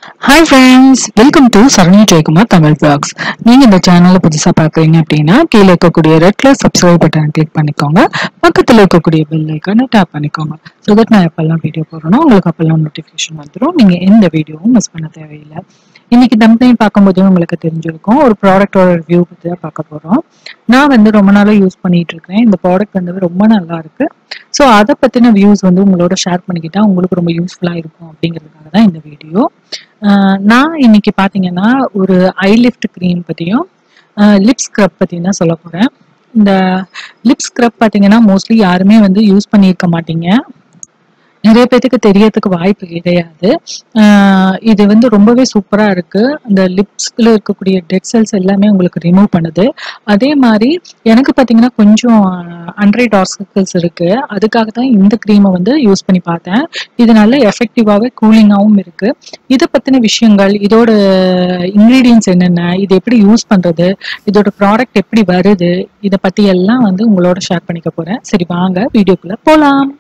hi friends welcome to Sarani Jayakumar Tamil blogs நீங்க இந்த சேனலை புதுசா பாக்குறீங்க அப்படின்னா கீழே இருக்கக்கூடிய ரெட் கலர் சப்ஸ்கிரைப் பட்டனை கிளிக் பண்ணிக்கோங்க பக்கத்துல இருக்கக்கூடிய பெல் ஐக்கானை டேப் பண்ணிக்கோங்க ஸோ தட் நான் எப்பெல்லாம் வீடியோ போடுறேனோ உங்களுக்கு அப்பெல்லாம் நோட்டிஃபிகேஷன் வந்துடும் நீங்க எந்த வீடியோவும் மிஸ் பண்ண தேவையில்லை இன்னைக்கு தம்பனையும் பார்க்கும்போது உங்களுக்கு தெரிஞ்சிருக்கும் ஒரு ப்ராடக்டோட ரிவ்யூ பற்றி தான் பார்க்க போறோம் நான் வந்து ரொம்ப நாளா யூஸ் பண்ணிட்டு இருக்கேன் இந்த ப்ராடக்ட் வந்து ரொம்ப நல்லா இருக்கு ஸோ அதை பத்தின வியூஸ் வந்து உங்களோட ஷேர் பண்ணிக்கிட்டா உங்களுக்கு ரொம்ப யூஸ்ஃபுல்லா இருக்கும் அப்படிங்கிறதுக்காக தான் இந்த வீடியோ ஆஹ் நான் இன்னைக்கு பாத்தீங்கன்னா ஒரு ஐ லிஃப்ட் க்ரீம் பத்தியும் லிப் ஸ்க்ரப் பத்தியும் தான் சொல்ல போறேன் இந்த லிப் ஸ்க்ரப் பாத்தீங்கன்னா மோஸ்ட்லி யாருமே வந்து யூஸ் பண்ணியிருக்க மாட்டீங்க நிறைய பேத்துக்கு தெரியறதுக்கு வாய்ப்பு கிடையாது ஆஹ் இது வந்து ரொம்பவே சூப்பரா இருக்கு அந்த லிப்ஸ்ல இருக்கக்கூடிய டெட் செல்ஸ் எல்லாமே உங்களுக்கு ரிமூவ் பண்ணுது அதே மாதிரி எனக்கு பாத்தீங்கன்னா கொஞ்சம் அண்ட்ரை டார்க் சர்க்கிள்ஸ் இருக்கு அதுக்காக தான் இந்த க்ரீமை வந்து யூஸ் பண்ணி பார்த்தேன் இது நல்ல எஃபெக்டிவாகவே கூலிங்காகவும் இருக்கு இதை பத்தின விஷயங்கள் இதோட இன்கிரீடியன்ஸ் என்னென்ன இது எப்படி யூஸ் பண்றது இதோட ப்ராடக்ட் எப்படி வருது இதை பத்தி எல்லாம் வந்து உங்களோட ஷேர் பண்ணிக்க போறேன் சரி வாங்க வீடியோக்குள்ள போலாம்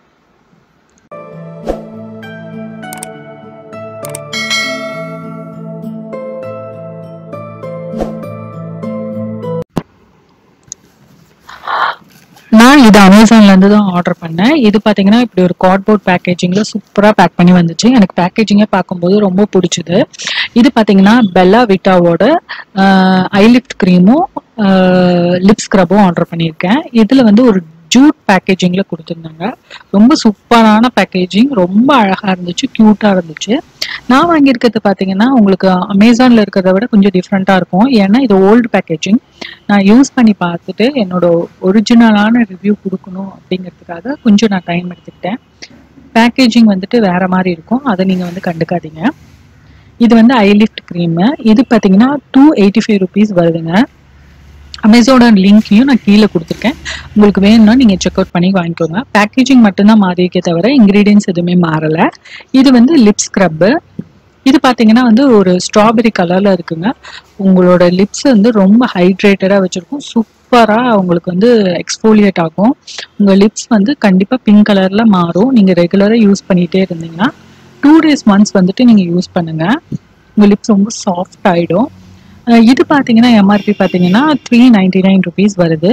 நான் இது அமேசான்ல இருந்து தான் ஆர்டர் பண்ணேன் இது பாத்தீங்கன்னா இப்படி ஒரு கார்ட்போர்ட் பேக்கேஜிங்ல சூப்பரா பேக் பண்ணி வந்துச்சு எனக்கு பேக்கேஜிங்கே பார்க்கும்போது ரொம்ப பிடிச்சது இது பாத்தீங்கன்னா பெல்லா விட்டாவோட ஐ லிஃப்ட் க்ரீமும் லிப் ஸ்க்ரப்பும் ஆர்டர் பண்ணியிருக்கேன் இதுல வந்து ஒரு ஜூட் பேக்கேஜிங்ல கொடுத்துருந்தாங்க ரொம்ப சூப்பரான பேக்கேஜிங் ரொம்ப அழகா இருந்துச்சு கியூட்டா இருந்துச்சு நான் வாங்கியிருக்கிறது பார்த்தீங்கன்னா உங்களுக்கு அமேசான்ல இருக்கிறத விட கொஞ்சம் டிஃப்ரெண்டா இருக்கும் ஏன்னா இது ஓல்டு பேக்கேஜிங் நான் யூஸ் பண்ணி பார்த்துட்டு என்னோட ஒரிஜினலான ரிவ்யூ கொடுக்கணும் அப்படிங்கிறதுக்காக கொஞ்சம் நான் டைம் எடுத்துக்கிட்டேன் பேக்கேஜிங் வந்துட்டு வேற மாதிரி இருக்கும் அதை நீங்க வந்து கண்டுக்காதீங்க இது வந்து ஐ லிஃப்ட் க்ரீம் இது பார்த்தீங்கன்னா டூ எயிட்டி ஃபைவ் ருபீஸ் வருதுங்க அமேசானோட லிங்க்கையும் நான் கீழே கொடுத்துருக்கேன் உங்களுக்கு வேணும்னா நீங்கள் செக் அவுட் பண்ணி வாங்கிக்கோங்க பேக்கேஜிங் மட்டும்தான் மாறியிருக்கே தவிர இன்க்ரீடியன்ஸ் எதுவுமே மாறலை இது வந்து லிப் ஸ்க்ரப்பு இது பார்த்தீங்கன்னா வந்து ஒரு ஸ்ட்ராபெரி கலரில் இருக்குங்க உங்களோட லிப்ஸ் வந்து ரொம்ப ஹைட்ரேட்டடாக வச்சுருக்கும் சூப்பராக உங்களுக்கு வந்து எக்ஸ்போலியேட் ஆகும் உங்கள் லிப்ஸ் வந்து கண்டிப்பாக பிங்க் கலரில் மாறும் நீங்கள் ரெகுலராக யூஸ் பண்ணிகிட்டே இருந்தீங்கன்னா டூ டேஸ் மந்த்ஸ் வந்துட்டு நீங்கள் யூஸ் பண்ணுங்கள் உங்கள் லிப்ஸ் ரொம்ப சாஃப்ட் ஆகிடும் இது பார்த்தீங்கன்னா எம்ஆர்பி பார்த்தீங்கன்னா த்ரீ நைன்டி நைன் ருபீஸ் வருது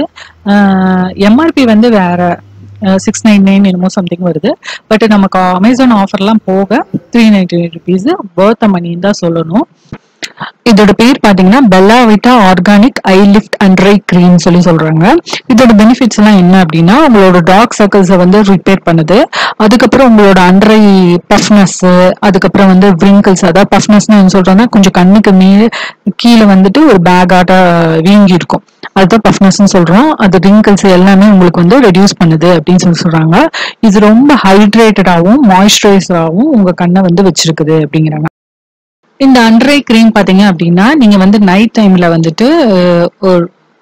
எம்ஆர்பி வந்து வேற சிக்ஸ் நைன் நைன் என்னமோ சம்திங் வருது பட் நமக்கு அமேசான் ஆஃபர்லாம் போக த்ரீ நைன்டி நைன் ருபீஸ் பர்த் மணின்னு தான் சொல்லணும் இதோட பேர் பாத்தீங்கன்னா Bella Vita organic eye lift and dry cream சொல்லி சொல்றாங்க இதோட பெனிஃபிட்ஸ் எல்லாம் என்ன அப்படின்னா உங்களோட டார்க் சர்க்கிள்ஸை வந்து ரிப்பேர் பண்ணுது அதுக்கப்புறம் உங்களோட அன்றை பஃப்னஸ் அதுக்கப்புறம் வந்து விங்கிள்ஸ் அதாவது பஃப்னஸ்னு என்ன சொல்றோம்னா கொஞ்சம் கண்ணுக்கு மேலே கீழே வந்துட்டு ஒரு பேக் ஆட்டா வீங்கி இருக்கும் அதுதான் பஃப்னஸ்ன்னு சொல்றோம் அது ரிங்கிள்ஸ் எல்லாமே உங்களுக்கு வந்து ரெடியூஸ் பண்ணுது அப்படின்னு சொல்லி சொல்றாங்க இது ரொம்ப ஹைட்ரேட்டடாகவும் மாய்ஸ்சரைசராகவும் உங்க கண்ணை வந்து வச்சிருக்குது அப்படிங்கிறாங்க இந்த அண்ட்ரை க்ரீம் பாத்தீங்க அப்படின்னா நீங்க வந்து நைட் டைம்ல வந்துட்டு ஒரு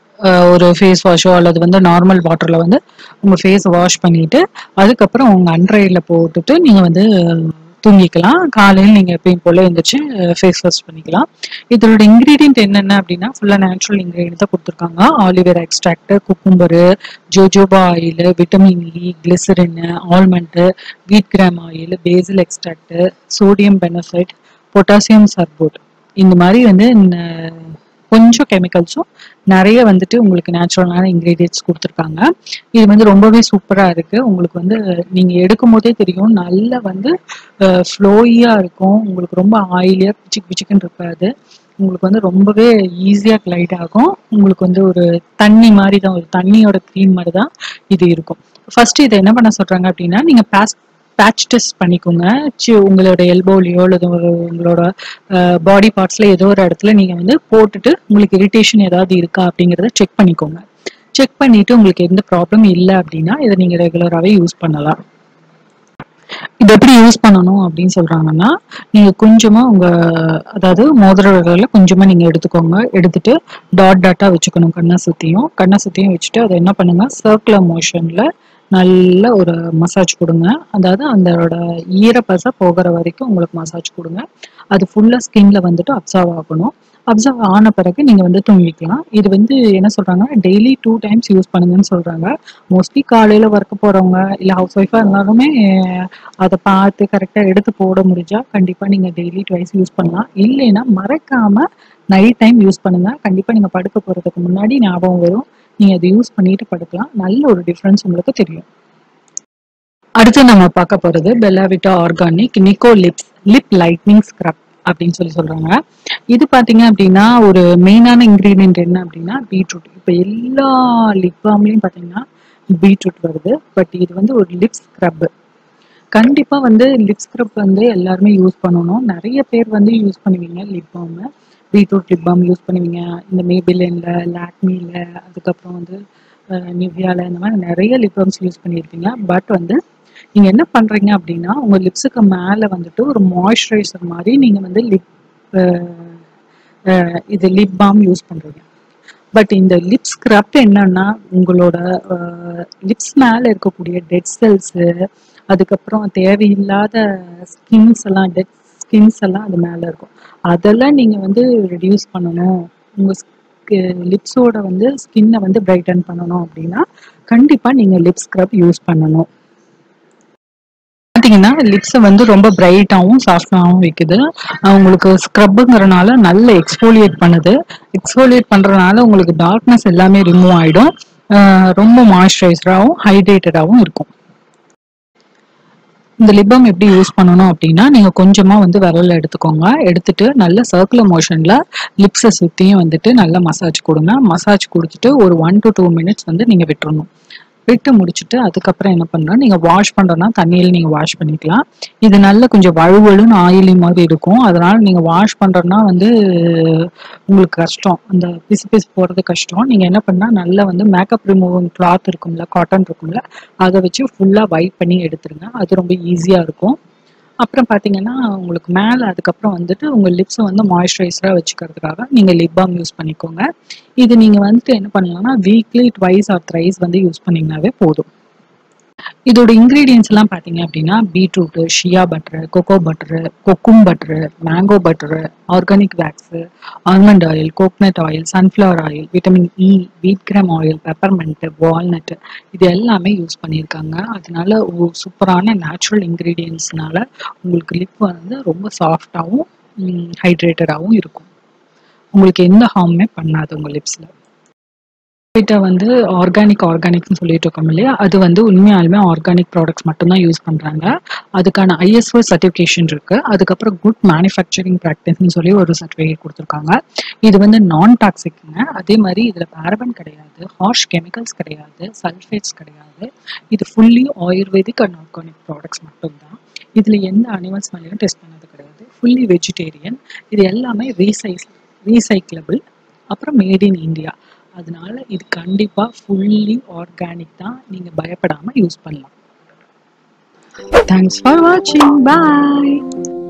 ஒரு ஃபேஸ் வாஷோ அல்லது வந்து நார்மல் வாட்டர்ல வந்து உங்க ஃபேஸ் வாஷ் பண்ணிட்டு அதுக்கப்புறம் உங்க அண்ட்ரைல போட்டுட்டு நீங்க வந்து தூங்கிக்கலாம் காலையில் நீங்க எப்பயும் போல எழுந்திரிச்சு ஃபேஸ் வாஷ் பண்ணிக்கலாம் இதோட இன்கிரீடியன்ட் என்னென்ன அப்படின்னா ஃபுல்லா நேச்சுரல் இன்கிரீடியன்ட் தான் கொடுத்துருக்காங்க aloe vera extract cucumber jojoba oil vitamin E glycerin almond wheat germ oil basil extract sodium benefit potassium sorbate இந்த மாதிரி வந்து கொஞ்சம் கெமிக்கல்ஸும் நிறைய வந்துட்டு உங்களுக்கு நேச்சுரலான இன்க்ரீடியன்ட்ஸ் கொடுத்துருக்காங்க இது வந்து ரொம்பவே சூப்பராக இருக்கு உங்களுக்கு வந்து நீங்கள் எடுக்கும் போதே தெரியும் நல்ல வந்து ஃப்ளோயியாக இருக்கும் உங்களுக்கு ரொம்ப ஆயிலியாக பிச்சிக் பிச்சிக்குன்னு இருக்காது உங்களுக்கு வந்து ரொம்பவே ஈஸியாக கிளைட் ஆகும் உங்களுக்கு வந்து ஒரு தண்ணி மாதிரி தான் ஒரு தண்ணியோட க்ரீம் மாதிரி தான் இது இருக்கும் ஃபர்ஸ்ட் இதை என்ன பண்ண சொல்றாங்க அப்படின்னா நீங்கள் பேஸ் பேட்ச் டெஸ்ட் பண்ணிக்கோங்க உங்களோட எல்போலையோ அல்லது உங்களோட பாடி பார்ட்ஸ்ல ஏதோ ஒரு இடத்துல நீங்க வந்து போட்டுட்டு உங்களுக்கு இரிட்டேஷன் ஏதாவது இருக்கா அப்படிங்கிறத செக் பண்ணிக்கோங்க செக் பண்ணிட்டு உங்களுக்கு எந்த ப்ராப்ளம் இல்லை அப்படின்னா இதை நீங்க ரெகுலராகவே யூஸ் பண்ணலாம் இது எப்படி யூஸ் பண்ணணும் அப்படின்னு சொல்றாங்கன்னா நீங்க கொஞ்சமா உங்க அதாவது மோதிர விரல கொஞ்சமா நீங்க எடுத்துக்கோங்க எடுத்துட்டு டாட் டாட்டா வச்சுக்கணும் கண்ணை சுத்தியும் கண்ணை சுத்தியும் வச்சுட்டு அதை என்ன பண்ணுங்க சர்க்குலர் மோஷன்ல நல்ல ஒரு மசாஜ் கொடுங்க அதாவது அதோட ஈரப்பசை போகிற வரைக்கும் உங்களுக்கு மசாஜ் கொடுங்க அது ஃபுல்லாக ஸ்கின்ல வந்துட்டு அப்சர்வ் ஆகணும் அப்சர்வ் ஆன பிறகு நீங்கள் வந்து தூங்கிக்கலாம் இது வந்து என்ன சொல்கிறாங்க டெய்லி டூ டைம்ஸ் யூஸ் பண்ணுங்கன்னு சொல்கிறாங்க மோஸ்ட்லி காலையில் ஒர்க்கு போகிறவங்க இல்லை ஹவுஸ் ஒய்ஃபாக இருந்தாலுமே அதை பார்த்து கரெக்டாக எடுத்து போட முடிஞ்சா கண்டிப்பாக நீங்கள் டெய்லி ட்வைஸ் யூஸ் பண்ணலாம் இல்லைன்னா மறக்காமல் நைட் டைம் யூஸ் பண்ணுங்கள் கண்டிப்பாக நீங்கள் படுக்க போகிறதுக்கு முன்னாடி ஞாபகம் வரும் நீங்கள் அதை யூஸ் பண்ணிட்டு படுக்கலாம் நல்ல ஒரு டிஃப்ரென்ஸ் உங்களுக்கு தெரியும் அடுத்து நம்ம பார்க்க போகிறது Bella Vita organic Nico lips lip lightening scrub அப்படின்னு சொல்லி சொல்றாங்க இது பாத்தீங்க அப்படின்னா ஒரு மெயினான இன்கிரீடியன்ட் என்ன அப்படின்னா பீட்ரூட் இப்போ எல்லா லிப் பாம்லையும் பாத்தீங்கன்னா பீட்ரூட் வருது பட் இது வந்து ஒரு லிப் ஸ்க்ரப் கண்டிப்பா வந்து லிப் ஸ்க்ரப் வந்து எல்லாருமே யூஸ் பண்ணணும் நிறைய பேர் வந்து யூஸ் பண்ணுவீங்க lip balm beetroot lip balm use பண்ணுவீங்க இந்த மேபிலின்ல லாக்மில அதுக்கப்புறம் வந்து நிவ்யால இந்த மாதிரி நிறைய லிப் பாம்ஸ் யூஸ் பண்ணியிருப்பீங்க பட் வந்து நீங்க என்ன பண்றீங்க அப்படின்னா உங்க லிப்ஸுக்கு மேல வந்துட்டு ஒரு மாய்ஸ்சரைசர் மாதிரி நீங்க வந்து லிப் இது லிப் பாம் யூஸ் பண்றீங்க பட் இந்த லிப் ஸ்க்ரப் என்னன்னா உங்களோட லிப்ஸ் மேல இருக்கக்கூடிய டெட் செல்ஸு அதுக்கப்புறம் தேவையில்லாத ஸ்கின்ஸ் எல்லாம் டெட் ஸ்கின்ஸ் எல்லாம் அது மேல இருக்கும் அதெல்லாம் நீங்க வந்து ரெடியூஸ் பண்ணணும் உங்க லிப்ஸோட வந்து ஸ்கின்னை வந்து பிரைட்டன் பண்ணணும் அப்படின்னா கண்டிப்பா நீங்க லிப் ஸ்க்ரப் யூஸ் பண்ணணும் பார்த்தீங்கன்னா லிப்ஸை வந்து ரொம்ப பிரைட்டாகவும் சாஃப்டாகவும் வைக்குது உங்களுக்கு ஸ்க்ரப்புங்கிறனால நல்ல எக்ஸ்போலியேட் பண்ணுது எக்ஸ்போலியேட் பண்ணுறதுனால உங்களுக்கு டார்க்னஸ் எல்லாமே ரிமூவ் ஆகிடும் ரொம்ப மாய்ஸ்சரைசராகவும் ஹைட்ரேட்டடாகவும் இருக்கும் இந்த லிப்பம் எப்படி யூஸ் பண்ணணும் அப்படின்னா நீங்கள் கொஞ்சமாக வந்து விரலில் எடுத்துக்கோங்க எடுத்துட்டு நல்ல சர்க்குலர் மோஷனில் லிப்ஸை சுற்றியும் வந்துட்டு நல்லா மசாஜ் கொடுங்க மசாஜ் கொடுத்துட்டு ஒரு ஒன் டு டூ மினிட்ஸ் வந்து நீங்கள் விட்டுறணும் விட்டு முடிச்சுட்டு அதுக்கப்புறம் என்ன பண்ணுறோம் நீங்கள் வாஷ் பண்ணுறோன்னா தண்ணியில் நீங்கள் வாஷ் பண்ணிக்கலாம் இது நல்ல கொஞ்சம் வழுவழுன்னு ஆயிலி மாதிரி இருக்கும் அதனால் நீங்கள் வாஷ் பண்ணுறோன்னா வந்து உங்களுக்கு கஷ்டம் அந்த பிசு பிசு போகிறது கஷ்டம் நீங்கள் என்ன பண்ணால் நல்லா வந்து மேக்கப் ரிமூவிங் கிளாத் இருக்கும்ல காட்டன் இருக்கும்ல அதை வச்சு ஃபுல்லாக வைப் பண்ணி எடுத்துருங்க அது ரொம்ப ஈஸியாக இருக்கும் அப்புறம் பார்த்தீங்கன்னா உங்களுக்கு மேலே அதுக்கப்புறம் வந்துட்டு உங்கள் லிப்ஸை வந்து மாய்ஸ்சரைசராக வச்சுக்கிறதுக்காக நீங்கள் லிப் பாம் யூஸ் பண்ணிக்கோங்க இது நீங்கள் வந்துட்டு என்ன பண்ணலாம்னா வீக்லி ட்வைஸ் ஆர் த்ரைஸ் வந்து யூஸ் பண்ணிங்கனாவே போதும் இதோட இன்க்ரீடியன்ஸ் எல்லாம் பார்த்தீங்க அப்படின்னா beetroot shea butter cocoa butter kokum butter mango butter organic wax almond oil coconut oil sunflower oil vitamin E wheat germ oil peppermint walnut இது எல்லாமே யூஸ் பண்ணியிருக்காங்க அதனால ஒரு சூப்பரான நேச்சுரல் இன்க்ரீடியன்ஸ்னால உங்களுக்கு லிப் வந்து ரொம்ப சாஃப்டாகவும் ஹைட்ரேட்டடாகவும் இருக்கும் உங்களுக்கு எந்த ஹார்முமே பண்ணாது உங்கள் லிப்ஸில் கிட்ட வந்து ஆர்கானிக் ஆர்கானிக்னு சொல்லிட்டு இருக்கோம் இல்லையா அது வந்து உண்மையாலுமே ஆர்கானிக் ப்ராடக்ட்ஸ் மட்டும்தான் யூஸ் பண்ணுறாங்க அதுக்கான ஐஎஸ்ஓ சர்டிஃபிகேஷன் இருக்கு அதுக்கப்புறம் குட் மேனுஃபேக்சரிங் ப்ராக்டிஸ்னு சொல்லி ஒரு சர்டிஃபிகேட் கொடுத்துருக்காங்க இது வந்து நான் டாக்ஸிக்ங்க அதே மாதிரி இதில் பேரபன் கிடையாது ஹார்ஷ் கெமிக்கல்ஸ் கிடையாது சல்ஃபேட்ஸ் கிடையாது இது fully Ayurvedic and organic products மட்டும்தான் இதில் எந்த அனிமல்ஸ் மேலேயும் டெஸ்ட் பண்ணது கிடையாது ஃபுல்லி வெஜிடேரியன் இது எல்லாமே ரீசைஸ் ரீசைக்கிளபிள் அப்புறம் மேட் இன் இந்தியா அதனால இது கண்டிப்பாக ஃபுல்லி ஆர்கானிக் தான் நீங்கள் பயப்படாமல் யூஸ் பண்ணலாம் தேங்க்ஸ் ஃபார் வாட்சிங் பாய்